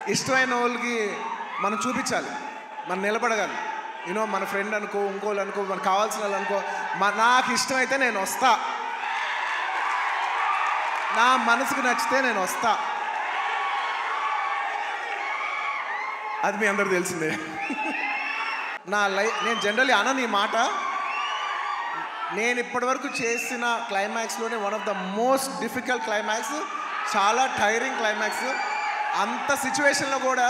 ఇష్టమైన వాళ్ళకి మనం చూపించాలి మనం నిలబడగాలి యూనో మన ఫ్రెండ్ అనుకో ఇంకోళ్ళు అనుకో మనకు కావాల్సిన వాళ్ళు అనుకో మ- నాకు ఇష్టమైతే నేను వస్తా నా మనసుకు నచ్చితే నేను వస్తా అది మీ అందరికి తెలిసిందే నా లైఫ్ నేను జనరల్లీ అనను ఈ మాట నేను ఇప్పటివరకు చేసిన క్లైమాక్స్లోనే one of the most difficult climax చాలా టైరింగ్ క్లైమాక్స్ అంత సిచ్యువేషన్లో కూడా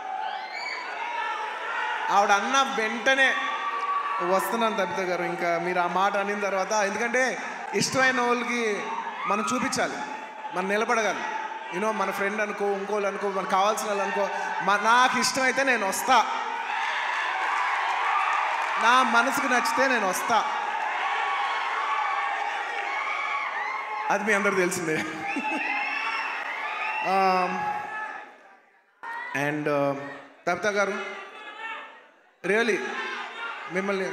ఆవిడ అన్న వెంటనే వస్తున్నాను తప్పిత గారు ఇంకా మీరు ఆ మాట అనిన తర్వాత ఎందుకంటే ఇష్టమైన వాళ్ళకి మనం చూపించాలి మనం నిలబడగాలి యూనో మన ఫ్రెండ్ అనుకో ఇంకోళ్ళు అనుకో మనకు కావాల్సిన వాళ్ళు అనుకో మ- నాకు ఇష్టమైతే నేను వస్తా నా మనసుకు నచ్చితే నేను వస్తా అది మీ అందరికి తెలిసిందే అండ్ తప్త గారు రియలీ మిమ్మల్ని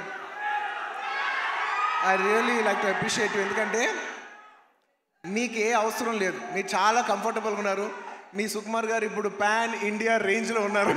I really like to appreciate you ఎందుకంటే మీకు ఏ అవసరం లేదు మీరు చాలా కంఫర్టబుల్గా ఉన్నారు మీ సుకుమార్ గారు ఇప్పుడు పాన్ ఇండియా రేంజ్లో ఉన్నారు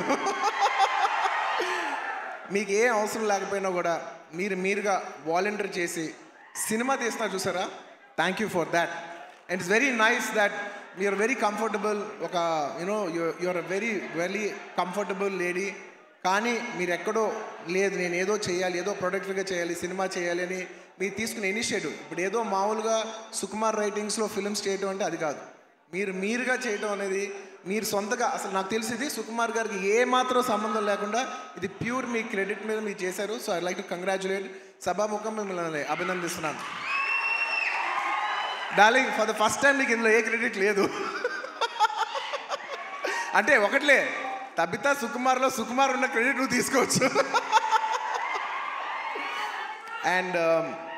మీకు ఏ అవసరం లేకపోయినా కూడా మీరు మీరుగా వాలంటీర్ చేసి సినిమా తీస్తున్నారు చూసారా thank you for that and it's very nice that you're very comfortable ఒక you know you're very very comfortable lady కానీ మీరు ఎక్కడో లేదు నేను ఏదో చేయాలి ఏదో ప్రొడక్టివ్గా చేయాలి సినిమా చేయాలి అని మీరు తీసుకునే ఇనిషియేటివ్ ఇప్పుడు ఏదో మామూలుగా సుకుమార్ రైటింగ్స్లో ఫిల్మ్స్ చేయడం అంటే అది కాదు మీరు మీరుగా చేయడం అనేది మీరు సొంతగా అసలు నాకు తెలిసింది సుకుమార్ గారికి ఏ మాత్రం సంబంధం లేకుండా ఇది ప్యూర్ మీ క్రెడిట్ మీద మీరు చేశారు so I like to congratulate సభాముఖం మిమ్మల్ని అభినందిస్తున్నాను darling for the first time నీకు ఇందులో ఏ క్రెడిట్ లేదు అంటే ఒకట్లే తబితా సుకుమార్లో సుకుమార్ ఉన్న క్రెడిట్ నువ్వు తీసుకోవచ్చు అండ్